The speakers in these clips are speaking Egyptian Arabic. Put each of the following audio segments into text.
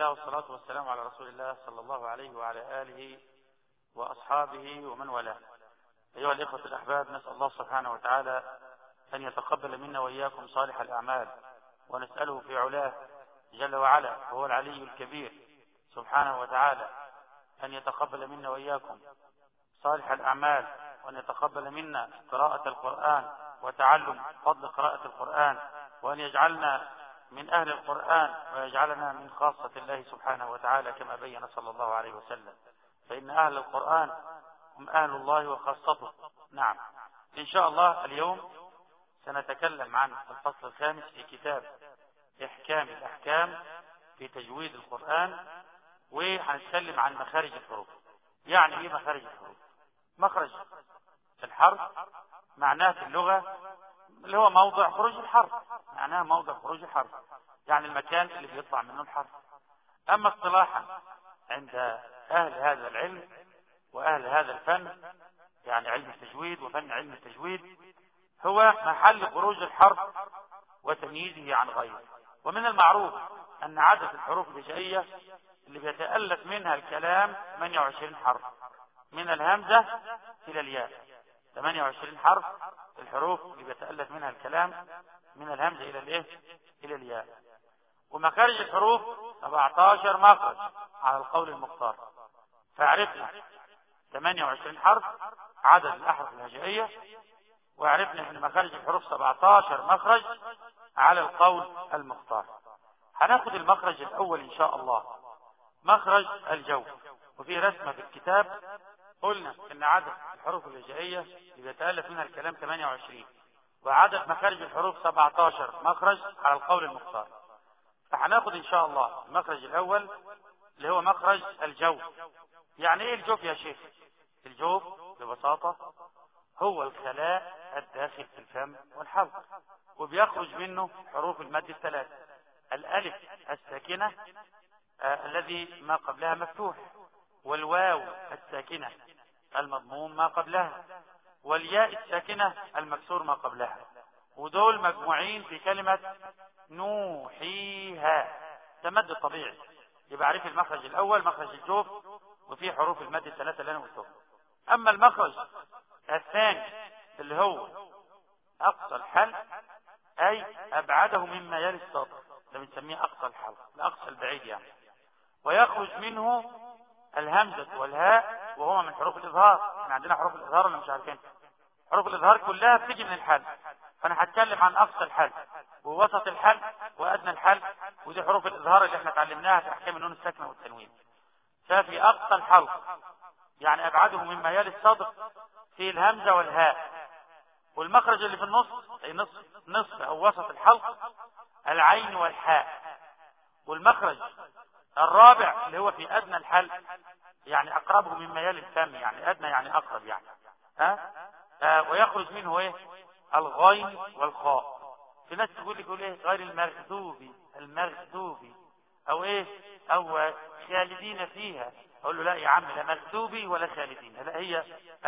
الله والصلاة والسلام على رسول الله صلى الله عليه وعلى آله وأصحابه ومن والاه أيها الإخوة الأحباب نسأل الله سبحانه وتعالى أن يتقبل منا وإياكم صالح الأعمال ونسأله في علاه جل وعلا وهو العلي الكبير سبحانه وتعالى أن يتقبل منا وإياكم صالح الأعمال وأن يتقبل منا قراءة القرآن وتعلم فضل قراءة القرآن وأن يجعلنا من أهل القرآن ويجعلنا من خاصة الله سبحانه وتعالى كما بين صلى الله عليه وسلم فإن أهل القرآن هم أهل الله وخاصته نعم إن شاء الله اليوم سنتكلم عن الفصل الخامس في كتاب إحكام الأحكام في تجويد القرآن وهنتكلم عن مخارج الحروف يعني إيه مخارج الحروف مخرج الحرف معناه في اللغة اللي هو موضع خروج الحرف معناه موضع خروج الحرف يعني المكان اللي بيطلع منه الحرف أما اصطلاحا عند أهل هذا العلم وأهل هذا الفن يعني علم التجويد وفن علم التجويد هو محل خروج الحرف وتمييزه عن غيره ومن المعروف أن عدد الحروف الهجائية اللي بيتألف منها الكلام 28 حرف من الهمزة إلى الياء 28 حرف الحروف اللي بيتألف منها الكلام من الهمزة إلى الإيه إلى الياء ومخارج الحروف 17 مخرج على القول المختار فعرفنا 28 حرف عدد الأحرف الهجائية وعرفنا ان مخارج الحروف 17 مخرج على القول المختار هناخد المخرج الاول ان شاء الله مخرج الجو وفي رسمة في الكتاب قلنا ان عدد الحروف الهجائية اللي بيتألف منها الكلام 28 وعدد مخارج الحروف 17 مخرج على القول المختار فهناخد ان شاء الله المخرج الاول اللي هو مخرج الجو يعني ايه الجوف يا شيخ الجوف ببساطة هو الخلاء الداخل في الفم والحلق وبيخرج منه حروف المد الثلاث الالف الساكنة آه الذي ما قبلها مفتوح والواو الساكنة المضموم ما قبلها والياء الساكنة المكسور ما قبلها ودول مجموعين في كلمة نوحيها ده مد طبيعي يبقى عارف المخرج الاول مخرج الجوف وفيه حروف المد الثلاثة اللي انا قلتهم اما المخرج الثاني اللي هو اقصى الحلق اي ابعده مما يلي السطر ده بنسميه اقصى الحلق الاقصى البعيد يعني ويخرج منه الهمزة والهاء وهما من حروف الاظهار احنا عندنا حروف الاظهار ولا مش عارفين حروف الاظهار كلها بتيجي من الحلق فانا هتكلم عن اقصى الحلق ووسط الحلق وادنى الحلق ودي حروف الاظهار اللي احنا اتعلمناها في احكام النون الساكنه والتنوين ففي اقصى الحلق يعني ابعده مما يلي الصدر في الهمزة والهاء والمخرج اللي في النص أي نصف, نصف أو وسط الحلق العين والحاء والمخرج الرابع اللي هو في أدنى الحلق يعني أقربه مما يلي الفم يعني أدنى يعني أقرب يعني ها آه ويخرج منه إيه الغين والخاء في ناس تقول لي يقول إيه غير المغذوب المغذوب أو إيه أو خالدين فيها اقول له لا يا عم لا مغضوبي ولا خالدين لا هي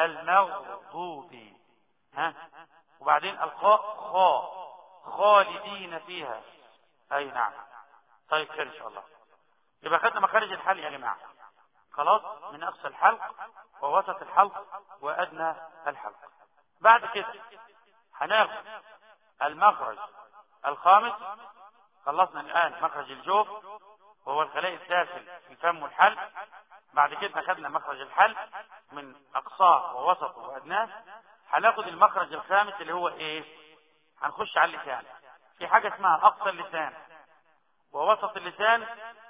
المغضوبي ها وبعدين الخاء خاء خالدين فيها اي نعم طيب خير ان شاء الله يبقى خدنا مخارج الحل يا جماعه خلاص من اقصى الحلق ووسط الحلق وادنى الحلق بعد كده هناخد المخرج الخامس خلصنا الان مخرج الجوف وهو الخلايا الداخل في الفم والحلق بعد كده خدنا مخرج الحلق من اقصاه ووسطه وادناه هناخد المخرج الخامس اللي هو ايه هنخش على اللسان في حاجه اسمها اقصى اللسان ووسط اللسان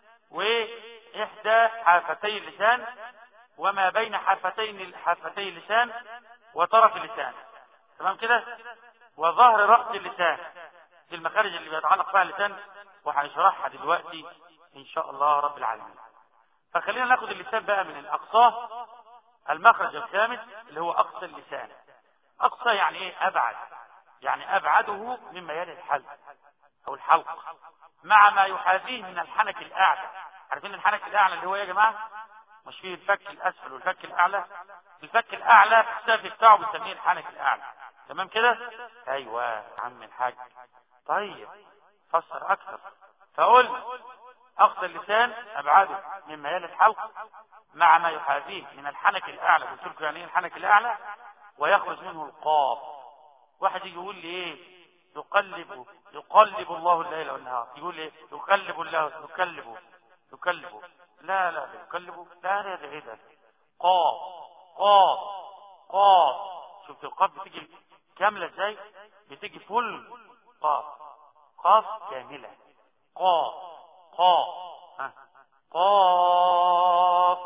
واحدى حافتي اللسان وما بين حافتين حافتي اللسان وطرف اللسان تمام كده وظهر راس اللسان دي المخارج اللي بيتعلق بها اللسان وهنشرحها دلوقتي ان شاء الله رب العالمين فخلينا ناخد اللسان بقى من الاقصى المخرج الخامس اللي هو اقصى اللسان اقصى يعني ايه ابعد يعني ابعده مما يلي الحلق او الحلق مع ما يحاذيه من الحنك الاعلى عارفين الحنك الاعلى اللي هو يا جماعه مش فيه الفك الاسفل والفك الاعلى الفك الاعلى في السقف بتاعه بنسميه الحنك الاعلى تمام كده ايوه يا عم الحاج طيب فسر اكثر فقل أقصى اللسان أبعده مما يلي الحلق مع ما يحاذيه من الحنك الأعلى قلت لكم يعني إيه الحنك الأعلى ويخرج منه القاف واحد يجي يقول لي إيه يقلب يقلب الله الليل والنهار يقول إيه يقلب الله يقلب يقلب لا لا يقلب لا لا ده إيه ده قاف قاف قاف شفت القاف بتيجي كاملة ازاي بتيجي فل قاف قاف كاملة قاف قاف ها قاف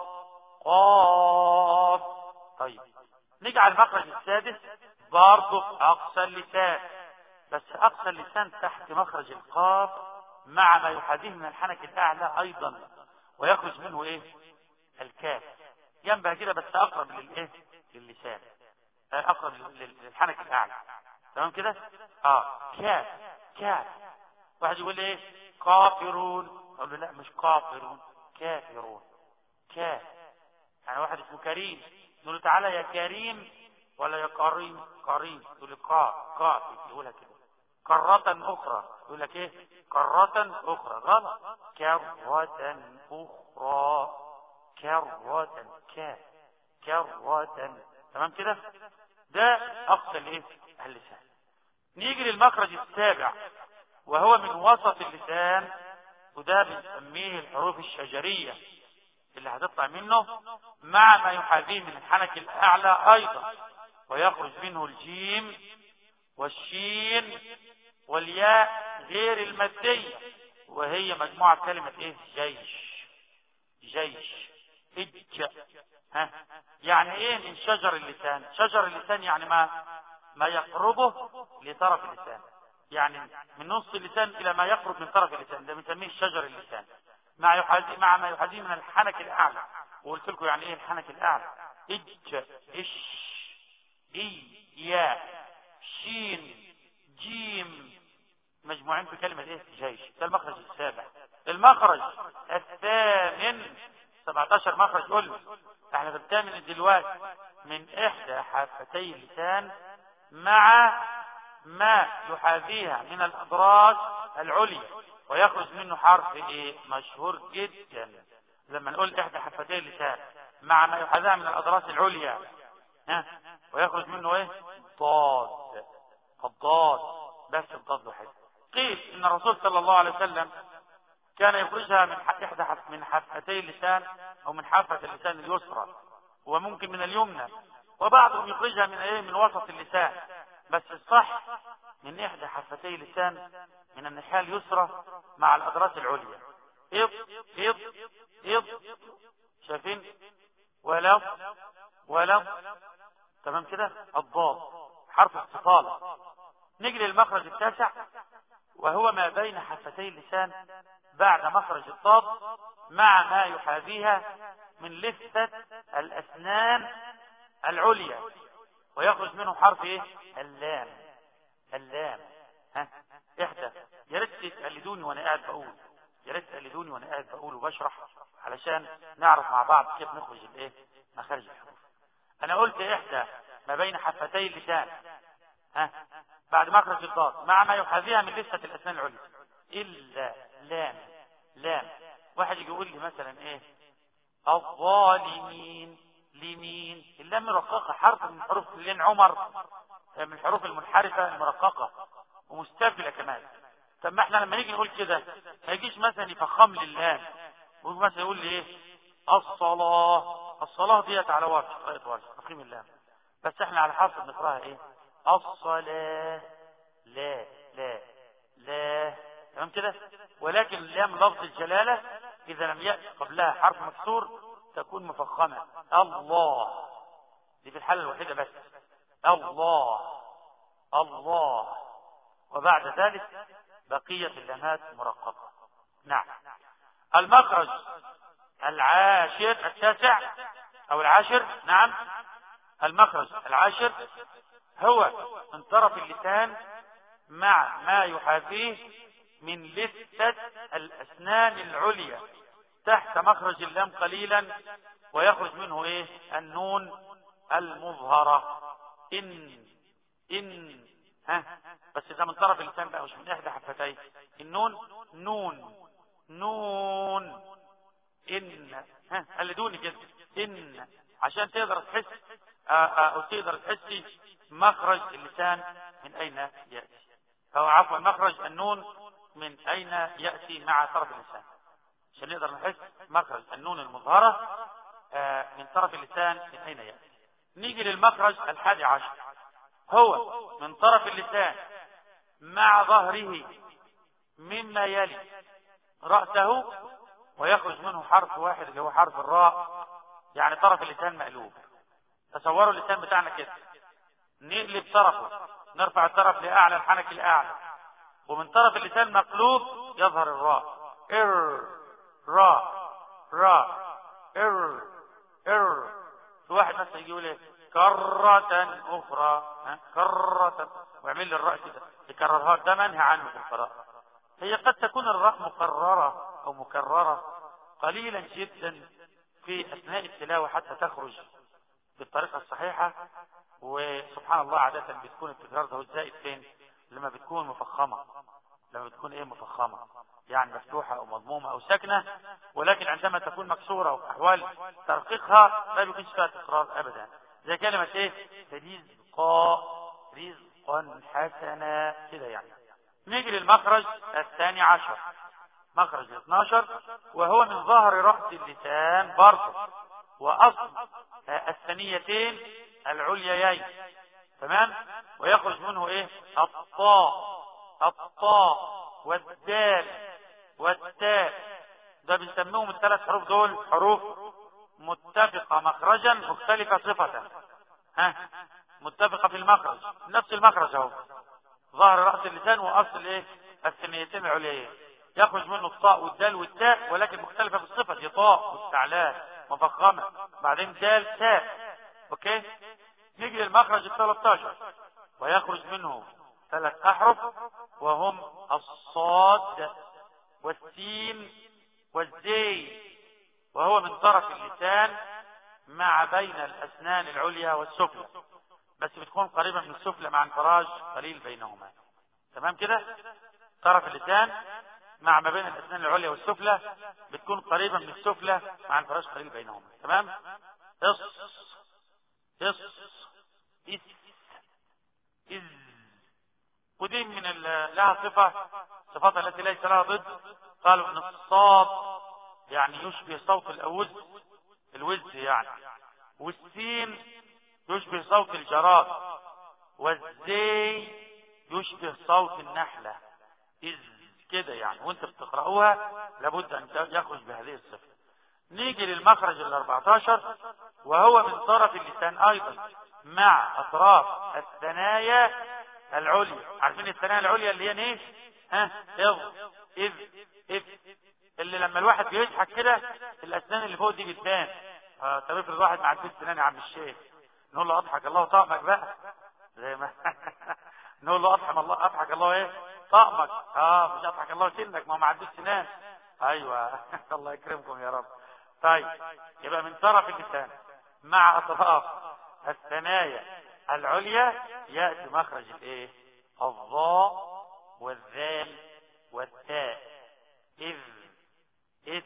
قاف طيب نجعل المخرج السادس برضه في أقصى اللسان بس أقصى اللسان تحت مخرج القاف مع ما يحاذيه من الحنك الأعلى أيضا ويخرج منه إيه الكاف جنبها كده بس أقرب للإيه للسان أقرب للحنك الأعلى تمام كده آه كاف كاف واحد يقول لي إيه كافرون أقول له لا مش كافرون كافرون كاف يعني واحد اسمه كريم نقول له تعالى يا كريم ولا يا كريم كريم يقول لك كا كا يقولها كده كرة أخرى يقول لك إيه كرة أخرى غلط كرة أخرى كرة ك كرة تمام كده ده أقصى الإيه اللسان نيجي للمخرج السابع وهو من وسط اللسان وده بنسميه الحروف الشجرية اللي هتطلع منه مع ما يحاذيه من الحنك الأعلى أيضا ويخرج منه الجيم والشين والياء غير المادية وهي مجموعة كلمة ايه جيش جيش اج ها يعني ايه من شجر اللسان شجر اللسان يعني ما ما يقربه لطرف اللسان يعني من نص اللسان الى ما يقرب من طرف اللسان ده بنسميه شجر اللسان مع يحاذي مع ما يحاذيه من الحنك الاعلى وقلت لكم يعني ايه الحنك الاعلى اج اش اي يا شين جيم مجموعين في كلمة ايه جيش ده المخرج السابع المخرج الثامن 17 مخرج قلنا احنا في الثامن دلوقتي من احدى حافتي اللسان مع ما يحاذيها من الاضراس العليا ويخرج منه حرف ايه مشهور جدا لما نقول احدى حفتي اللسان مع ما يحاذيها من الاضراس العليا ها ويخرج منه ايه ضاد الضاد بس الضاد الوحيد قيل ان الرسول صلى الله عليه وسلم كان يخرجها من احدى حف من حفتي اللسان او من حافة اللسان اليسرى وممكن من اليمنى وبعضهم يخرجها من ايه من وسط اللسان بس الصح من احدى حفتي اللسان من الناحيه اليسرى مع الاضراس العليا اض اض اض شايفين ولو ولو تمام كده الضاد حرف استطالة نجري المخرج التاسع وهو ما بين حفتي اللسان بعد مخرج الضاد مع ما يحاذيها من لثة الأسنان العليا ويخرج منه حرف ايه اللام اللام ها احدى يا ريت تقلدوني وانا قاعد بقول يا ريت تقلدوني وانا قاعد بقول وبشرح علشان نعرف مع بعض كيف نخرج الايه مخارج الحروف انا قلت احدى ما بين حفتي اللسان ها بعد مخرج الضاد مع ما يحاذيها من لسة الاسنان العليا الا لام لام واحد يجي يقول لي مثلا ايه الظالمين لمين اللام مرققة حرف من حروف لين عمر من الحروف المنحرفة المرققة ومستبدلة كمان طب ما احنا لما نيجي نقول كده ما يجيش مثلا يفخم لي اللام ويجي مثلا يقول لي ايه الصلاة الصلاة ديت على ورش قراءة ورش تقييم اللام بس احنا على حرف بنقراها ايه الصلاة لا لا لا تمام كده ولكن اللام لفظ الجلالة اذا لم يأتي قبلها حرف مكسور تكون مفخمة الله دي في الحالة الوحيدة بس الله الله وبعد ذلك بقية اللامات مرققة نعم المخرج العاشر التاسع او العاشر نعم المخرج العاشر هو من طرف اللسان مع ما يحاذيه من لثة الأسنان العليا تحت مخرج اللام قليلا ويخرج منه ايه النون المظهرة إن إن ها بس ده من طرف اللسان بقى مش من إحدى حفتيه النون نون نون إن ها قلدوني كده إن عشان تقدر تحس آه، آه، أو تقدر تحسي مخرج اللسان من أين يأتي أو عفوا مخرج النون من أين يأتي مع طرف اللسان عشان نقدر نحس مخرج النون المظهرة آه، من طرف اللسان من أين يأتي نيجي للمخرج الحادي عشر هو من طرف اللسان مع ظهره مما يلي رأسه ويخرج منه حرف واحد اللي هو حرف الراء يعني طرف اللسان مقلوب تصوروا اللسان بتاعنا كده نقلب طرفه نرفع الطرف لأعلى الحنك الأعلى ومن طرف اللسان مقلوب يظهر الراء إر را را إر إر في واحد مثلا يجي يقول ايه كرة أخرى ها؟ كرة ويعمل لي الراء كده يكررها ده منهي عنه في القراءة هي قد تكون الراء مقررة أو مكررة قليلا جدا في أثناء التلاوة حتى تخرج بالطريقة الصحيحة وسبحان الله عادة بتكون التكرار ده الزائد فين لما بتكون مفخمة لما بتكون ايه مفخمة يعني مفتوحة او مضمومة او ساكنة ولكن عندما تكون مكسورة وفي احوال ترقيقها لا بيكونش فيها تكرار ابدا زي كلمة ايه رزقا رزقا حسنا كده يعني نيجي للمخرج الثاني عشر مخرج 12 وهو من ظهر رأس اللسان برضه وأصل الثنيتين العليين تمام ويخرج منه ايه الطاء الطاء والدال والتاء ده بنسميهم الثلاث حروف دول حروف متفقة مخرجا مختلفة صفة ها متفقة في المخرج نفس المخرج اهو ظهر رأس اللسان وأصل ايه الثنيتين العليين يخرج منه الطاء والدال والتاء ولكن مختلفة في الصفة دي طاء واستعلاء مفخمة بعدين دال تاء اوكي نيجي للمخرج ال 13 ويخرج منه ثلاث احرف وهم الصاد والسين والزي وهو من طرف اللسان مع بين الاسنان العليا والسفلى بس بتكون قريبة من السفلى مع انفراج قليل بينهما تمام كده طرف اللسان مع ما بين الاسنان العليا والسفلى بتكون قريبة من السفلى مع انفراج قليل بينهما تمام اص اص إس إز ودي من لها صفة صفات التي ليس لها ضد قالوا ان الصاد يعني يشبه صوت الأوز الوز يعني والسين يشبه صوت الجراد والزي يشبه صوت النحلة إذ كده يعني وانت بتقرأوها لابد أن يخرج بهذه الصفة نيجي للمخرج ال 14 وهو من طرف اللسان أيضا مع أطراف الثنايا العليا عارفين الثنايا العليا اللي هي نيش ها إذ إذ إذ اللي لما الواحد بيضحك كده الأسنان اللي فوق دي بتبان آه طب افرض واحد مع البيت سنان يا عم الشيخ نقول له أضحك الله طقمك بقى زي ما نقول له أضحك الله أضحك الله إيه طقمك اه مش أضحك الله سنك ما هو ما عندوش سنان أيوه الله يكرمكم يا رب طيب يبقى من طرف اللسان مع أطراف الثنايا العليا يأتي مخرج الايه الضاء والذال والتاء إذ إذ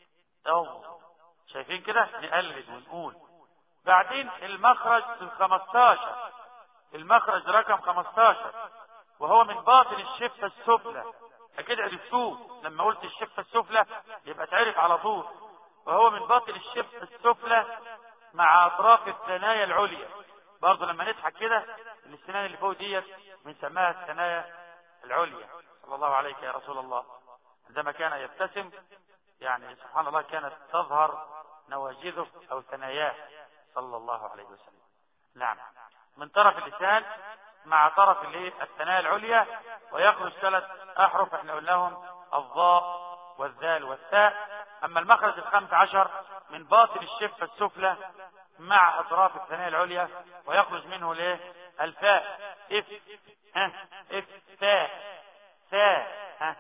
أو شايفين كده نقلد ونقول بعدين المخرج الخمستاشر المخرج رقم خمستاشر وهو من باطن الشفة السفلى أكيد عرفتوه لما قلت الشفة السفلى يبقى تعرف على طول وهو من باطن الشفة السفلى مع أطراف الثنايا العليا برضه لما نضحك كده السنان اللي فوق ديت بنسميها الثنايا العليا صلى الله عليك يا رسول الله عندما كان يبتسم يعني سبحان الله كانت تظهر نواجذه أو ثناياه صلى الله عليه وسلم نعم من طرف اللسان مع طرف الثنايا العليا ويخرج ثلاث أحرف احنا قلناهم الضاء والذال والثاء أما المخرج الخامس عشر من باطن الشفة السفلى مع أطراف الثنايا العليا ويخرج منه ليه الفاء اف ها اف فاء فاء ها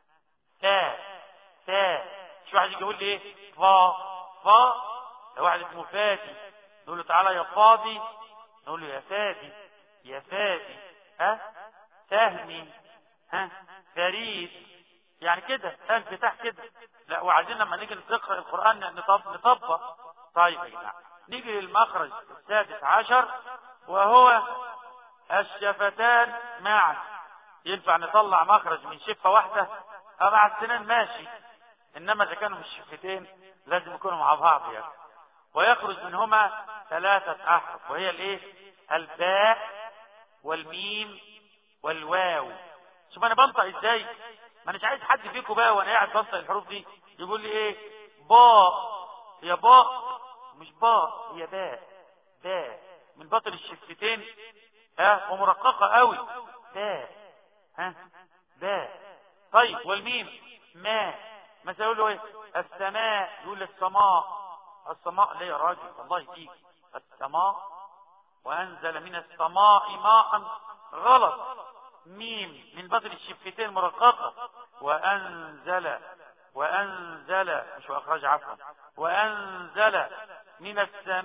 فاء فاء شو واحد يجي يقول لي ايه فا فا لو واحد اسمه فادي نقول له تعالى يا فاضي نقول له يا فادي يا فادي ها سهمي ها فريد يعني كده انفتاح كده لا وعايزين لما نيجي نقرا القران نطبق نطبق طيب يا جماعه نيجي للمخرج السادس عشر وهو الشفتان معا ينفع نطلع مخرج من شفه واحده أو مع السنان ماشي انما اذا كانوا مش شفتين لازم يكونوا مع بعض يعني ويخرج منهما ثلاثه احرف وهي الايه الباء والميم والواو شوف انا بنطق ازاي ما اناش عايز حد فيكم بقى وانا قاعد بنطق الحروف دي يقول لي ايه باء هي باء مش باء هي باء باء من بطن الشفتين ها ومرققه قوي باء ها باء طيب والميم ما مثلا يقول له ايه السماء يقول السماء السماء ليه يا راجل الله يجيك السماء وانزل من السماء ماء غلط ميم من بطن الشفتين مرققة وأنزل وأنزل مش أخرج عفوا وأنزل من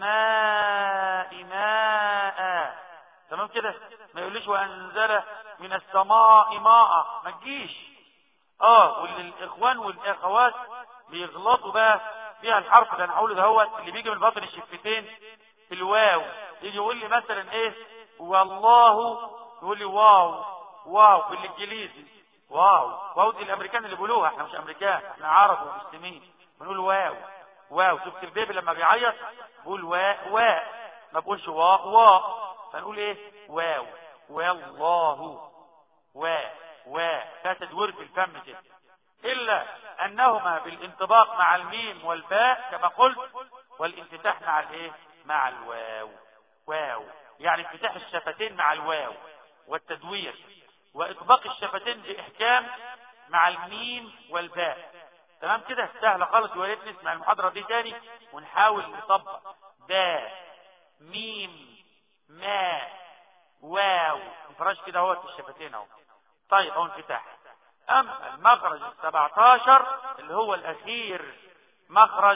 السماء ماء تمام كده ما يقوليش وأنزل من السماء ماء ما تجيش اه والإخوان والأخوات بيغلطوا بقى فيها الحرف ده أنا هقوله ده هو اللي بيجي من بطن الشفتين الواو يجي يقول لي مثلا ايه والله يقول لي واو واو بالانجليزي واو واو دي الامريكان اللي بيقولوها احنا مش امريكان احنا عرب ومسلمين بنقول واو واو شفت البيبي لما بيعيط بيقول وا وا ما بقولش وا وا فنقول ايه واو والله وا وا ده تدوير في الفم كده الا انهما بالانطباق مع الميم والباء كما قلت والانفتاح مع الايه مع الواو واو يعني انفتاح الشفتين مع الواو والتدوير واطباق الشفتين باحكام مع الميم والباء تمام كده سهله خالص ويا ريت نسمع المحاضره دي تاني ونحاول نطبق باء ميم ما واو انفراج كده اهوت في الشفتين اهو طيب اهو انفتاح اما المخرج ال17 اللي هو الاخير مخرج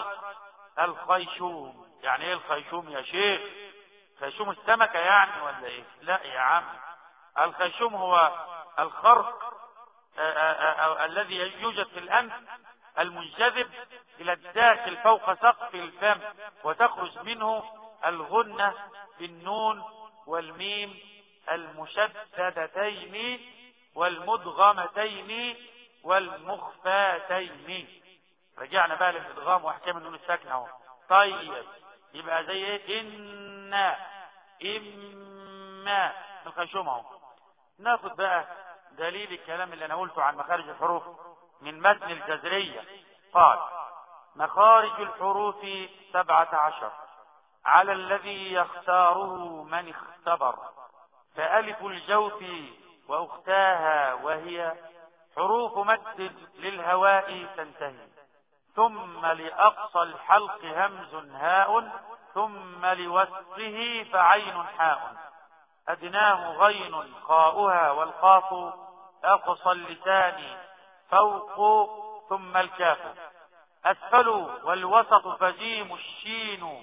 الخيشوم يعني ايه الخيشوم يا شيخ خيشوم السمكة يعني ولا ايه لا يا عم الخيشوم هو الخرق الذي يوجد في الانف المنجذب الى الداخل فوق سقف الفم وتخرج منه الغنة بالنون والميم المشددتين والمدغمتين والمخفاتين رجعنا بقى للادغام واحكام النون الساكنه اهو طيب يبقى زي ايه ان اما الخشوم اهو ناخد بقى دليل الكلام اللي انا قلته عن مخارج الحروف من متن الجزرية قال مخارج الحروف سبعة عشر على الذي يختاره من اختبر فألف الجوف وأختاها وهي حروف مد للهواء تنتهي ثم لأقصى الحلق همز هاء ثم لوسطه فعين حاء أدناه غين خاؤها والقاف أقصى اللسان فوق ثم الكاف أسفل والوسط فجيم الشين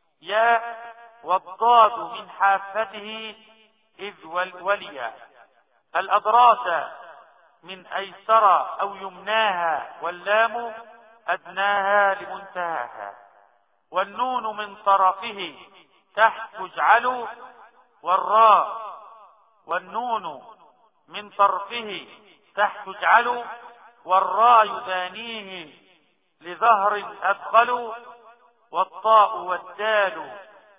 ياء والضاد من حافته إذ واليا الأضراس من أيسر أو يمناها واللام أدناها لمنتهاها والنون من طرفه تحت اجعلوا والراء والنون من طرفه تحت اجعلوا والراء يدانيه لظهر أدخلوا والطاء والدال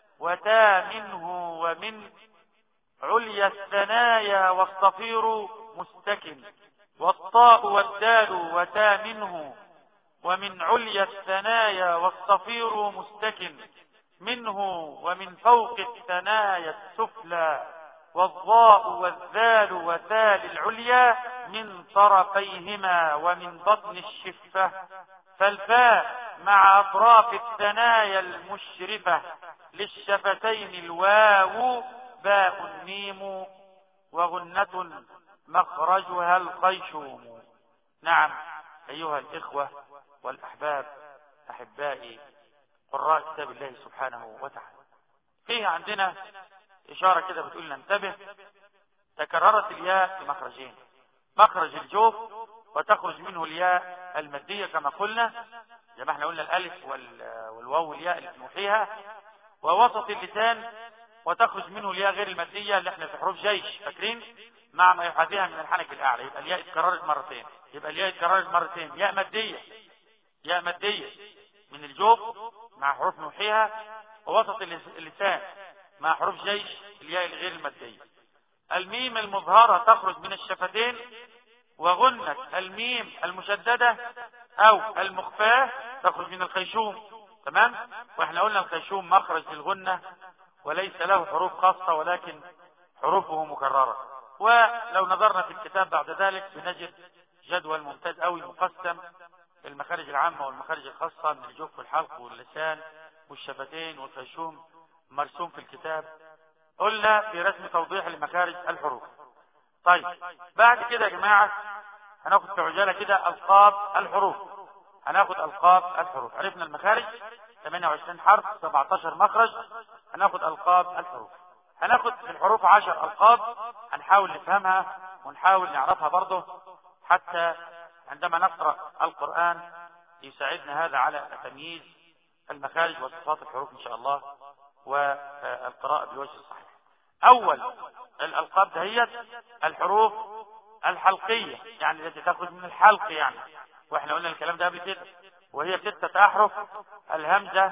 وتا منه ومن عليا الثنايا والصفير مستكن والطاء والدال وتا منه ومن عليا الثنايا والصفير مستكن منه ومن فوق الثنايا السفلى والضاء والذال وذال العليا من طرفيهما ومن بطن الشفة فالفاء مع أطراف الثنايا المشرفة للشفتين الواو باء ميم وغنة مخرجها الخيشوم نعم أيها الإخوة والأحباب أحبائي قراء كتاب الله سبحانه وتعالى فيه عندنا إشارة كده بتقول لنا انتبه تكررت الياء في مخرجين مخرج الجوف وتخرج منه الياء المادية كما قلنا زي ما احنا قلنا الألف وال- والواو والياء اللي بنوحيها ووسط اللسان وتخرج منه الياء غير المادية اللي احنا في حروف جيش فاكرين مع ما يحاذيها من الحنك الأعلى يبقى الياء اتكررت مرتين يبقى الياء اتكررت مرتين ياء مادية ياء مادية من الجوف مع حروف نوحيها ووسط اللس- اللسان مع حروف جيش الياء الغير المادية الميم المظهرة تخرج من الشفتين وغنة الميم المشددة أو المخفاة تخرج من الخيشوم تمام واحنا قلنا الخيشوم مخرج للغنة وليس له حروف خاصة ولكن حروفه مكررة ولو نظرنا في الكتاب بعد ذلك بنجد جدول ممتاز أوي مقسم المخارج العامة والمخارج الخاصة من الجوف والحلق واللسان والشفتين والخيشوم مرسوم في الكتاب قلنا في رسم توضيح لمخارج الحروف طيب بعد كده يا جماعة هناخد في عجالة كده ألقاب الحروف هناخد ألقاب الحروف عرفنا المخارج 28 حرف 17 مخرج هناخد ألقاب الحروف هناخد في الحروف 10 ألقاب هنحاول نفهمها ونحاول نعرفها برضه حتى عندما نقرأ القرآن يساعدنا هذا على تمييز المخارج وصفات الحروف إن شاء الله والقراءة بالوجه الصحيح أول الألقاب دهيت الحروف الحلقية يعني التي تخرج من الحلق يعني واحنا قلنا الكلام ده قبل كده وهي ستة أحرف الهمزة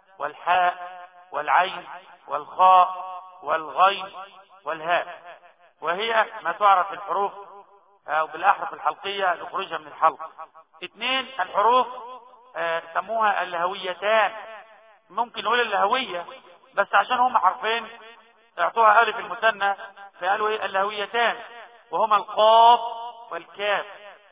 والحاء والعين والخاء والغين والهاء وهي ما تعرف الحروف أو بالأحرف الحلقية لخروجها من الحلق اثنين الحروف آه، سموها اللهويتان ممكن نقول اللهوية بس عشان هم حرفين اعطوها ألف المثنى فقالوا ايه اللهويتان وهما القاف والكاف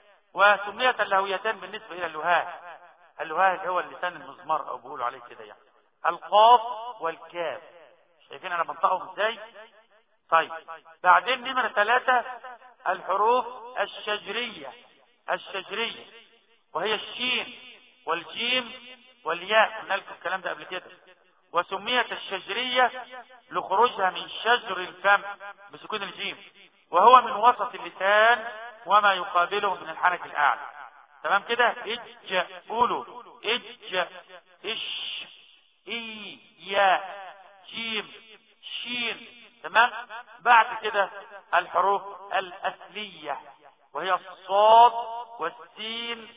وسميت اللهويتان بالنسبة إلى اللهاه اللهاه اللي هو اللسان المزمر أو بيقولوا عليه كده يعني القاف والكاف شايفين أنا بنطقهم إزاي طيب بعدين نمرة ثلاثة الحروف الشجرية الشجرية وهي الشين والجيم والياء قلنا لكم الكلام ده قبل كده وسميت الشجرية لخروجها من شجر الفم بسكون الجيم وهو من وسط اللسان وما يقابله من الحنك الأعلى تمام كده اج قولوا اج اش اي يا جيم شين تمام بعد كده الحروف الأسلية وهي الصاد والسين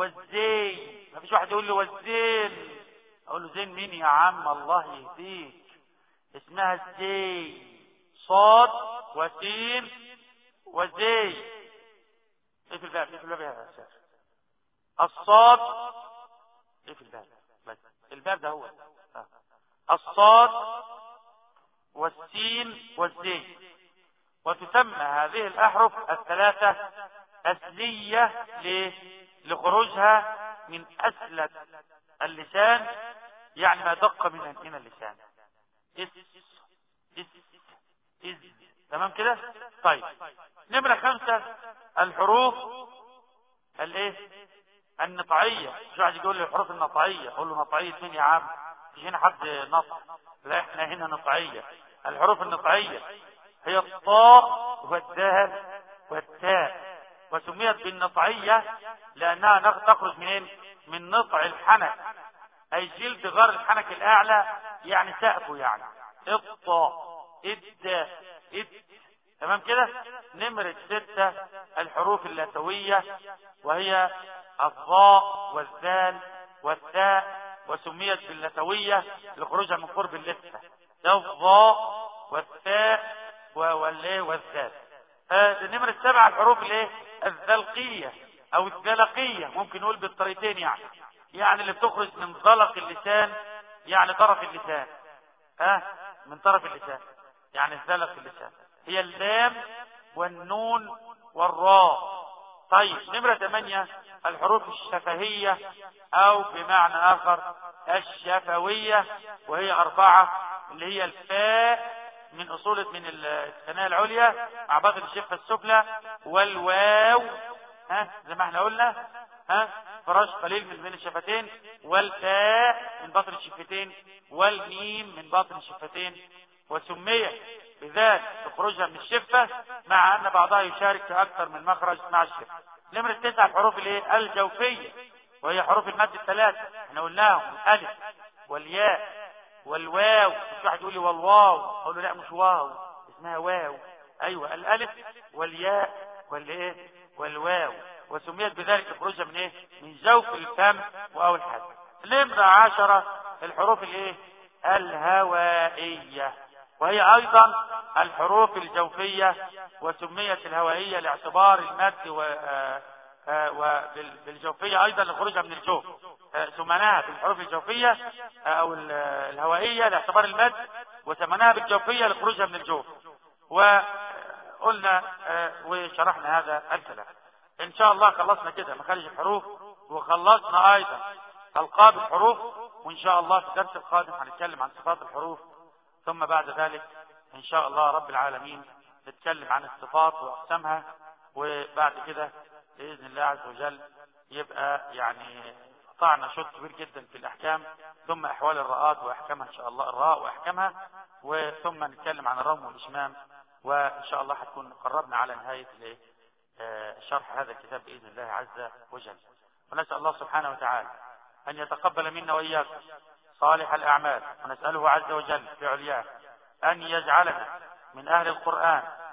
والزين ما فيش واحد يقول له والزين اقول له زين مين يا عم الله يهديك اسمها الزين صاد وسين وزين ايه في الباب ايه في الباب يا سير الصاد ايه في الباب بس الباب ده هو آه. الصاد والسين والزين وتسمى هذه الأحرف الثلاثة أسلية ليه؟ لخروجها من أسلة اللسان يعني ما دق من من اللسان إس إس إز تمام كده طيب نمرة خمسة الحروف الايه النطعية مش واحد يقول لي الحروف النطعية اقول له نطعية مين يا عم مش هنا حد نطع لا احنا هنا نطعية الحروف النطعية هي الطاء والدال والتاء وسميت بالنطعية لأنها نغ- تخرج منين؟ من نطع الحنك أي جلد غار الحنك الأعلى يعني سقفه يعني الطاء الداء الت تمام كده نمرة ستة الحروف اللاتوية وهي الضاء والذال والثاء وسميت باللاتوية لخروجها من قرب اللثة الضاء والثاء و- والايه والذال آه، نمرة سبعة الحروف الايه الذلقية او الذلقية ممكن نقول بالطريقتين يعني يعني اللي بتخرج من ظلق اللسان يعني طرف اللسان ها من طرف اللسان يعني الزلق اللسان هي اللام والنون والراء طيب نمرة ثمانية الحروف الشفهية او بمعنى اخر الشفوية وهي اربعة اللي هي الفاء من اصول من الثنايا العليا مع باطن الشفة السفلى والواو ها زي ما احنا قلنا ها فراش قليل من بين الشفتين والتاء من باطن الشفتين والميم من باطن الشفتين وسمي بذات لخروجها من الشفة مع أن بعضها يشارك في أكثر من مخرج مع الشفة نمرة تسعة الحروف الايه الجوفية وهي حروف المد الثلاثة احنا قلناهم الالف والياء والواو مش واحد يقول لي والواو اقول له لا مش واو اسمها واو ايوه الالف والياء والايه والواو وسميت بذلك خروجها من ايه من جوف الفم واو الحد نمرة عشرة الحروف الايه الهوائية وهي ايضا الحروف الجوفية وسميت الهوائية لاعتبار المد و وبالجوفية ايضا لخروجها من الجوف سمناها بالحروف الجوفية او الهوائية لاعتبار المد وسمناها بالجوفية لخروجها من الجوف وقلنا وشرحنا هذا الكلام ان شاء الله خلصنا كده مخارج الحروف وخلصنا ايضا القاب الحروف وان شاء الله في الدرس القادم هنتكلم عن صفات الحروف ثم بعد ذلك ان شاء الله رب العالمين نتكلم عن الصفات واقسامها وبعد كده باذن الله عز وجل يبقى يعني قطعنا شوط كبير جدا في الاحكام ثم احوال الراءات واحكامها ان شاء الله الراء واحكامها وثم نتكلم عن الروم والاشمام وان شاء الله هتكون قربنا على نهايه الايه شرح هذا الكتاب باذن الله عز وجل ونسال الله سبحانه وتعالى ان يتقبل منا واياكم صالح الاعمال ونساله عز وجل في علياه ان يجعلنا من اهل القران